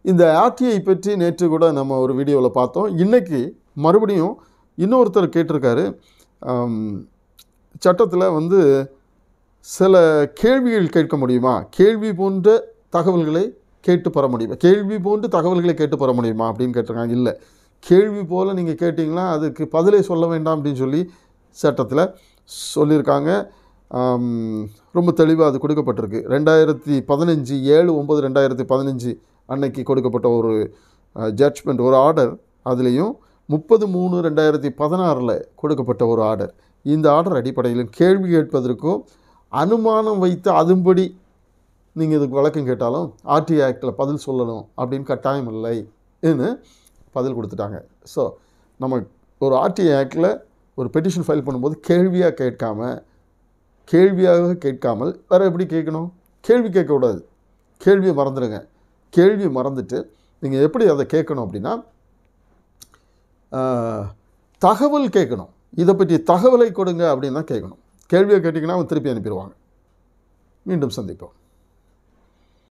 இந்த ஆர்டிஐ பற்றி நேற்று கூட நம்ம ஒரு வீடியோவில் பார்த்தோம் இன்றைக்கி மறுபடியும் இன்னொருத்தர் கேட்டிருக்காரு சட்டத்தில் வந்து சில கேள்விகள் கேட்க முடியுமா கேள்வி போன்ற தகவல்களை கேட்டு பெற முடியுமா கேள்வி போன்று தகவல்களை கேட்டு பெற முடியுமா அப்படின்னு கேட்டிருக்காங்க இல்லை கேள்வி போல் நீங்கள் கேட்டிங்கன்னா அதுக்கு பதிலே சொல்ல வேண்டாம் அப்படின்னு சொல்லி சட்டத்தில் சொல்லியிருக்காங்க ஆம், ரொம்ப தெளிவாக அது கொடுக்கப்பட்டிருக்கு ரெண்டாயிரத்தி பதினஞ்சு ஏழு ஒம்பது ரெண்டாயிரத்தி பதினஞ்சு அன்னைக்கு கொடுக்கப்பட்ட ஒரு ஜட்ஜ்மெண்ட் ஒரு ஆர்டர் அதுலேயும் முப்பது மூணு ரெண்டாயிரத்தி பதினாறில் கொடுக்கப்பட்ட ஒரு ஆர்டர் இந்த ஆர்டர் அடிப்படையில் கேள்வி கேட்பதற்கும் அனுமானம் வைத்து அதுபடி நீங்கள் இதுக்கு விளக்கம் கேட்டாலும் ஆர்டி ஆக்டில் பதில் சொல்லணும் அப்படின்னு கட்டாயம் இல்லைன்னு பதில் கொடுத்துட்டாங்க ஸோ நம்ம ஒரு ஆர்டி ஆக்டில் ஒரு பெட்டிஷன் ஃபைல் பண்ணும்போது கேள்வியாக கேட்காம கேள்வியாக கேட்காமல் வேறு எப்படி கேட்கணும் கேள்வி கேட்கக்கூடாது கேள்வியை மறந்துடுங்க கேள்வியை மறந்துட்டு நீங்கள் எப்படி அதை கேட்கணும் அப்படின்னா ஆஹ், தகவல் கேட்கணும் இதை பற்றி தகவலை கொடுங்க அப்படின்னு தான் கேட்கணும் கேள்வியை கேட்டிங்கன்னா அவன் திருப்பி அனுப்பிடுவாங்க மீண்டும் சந்திப்போம்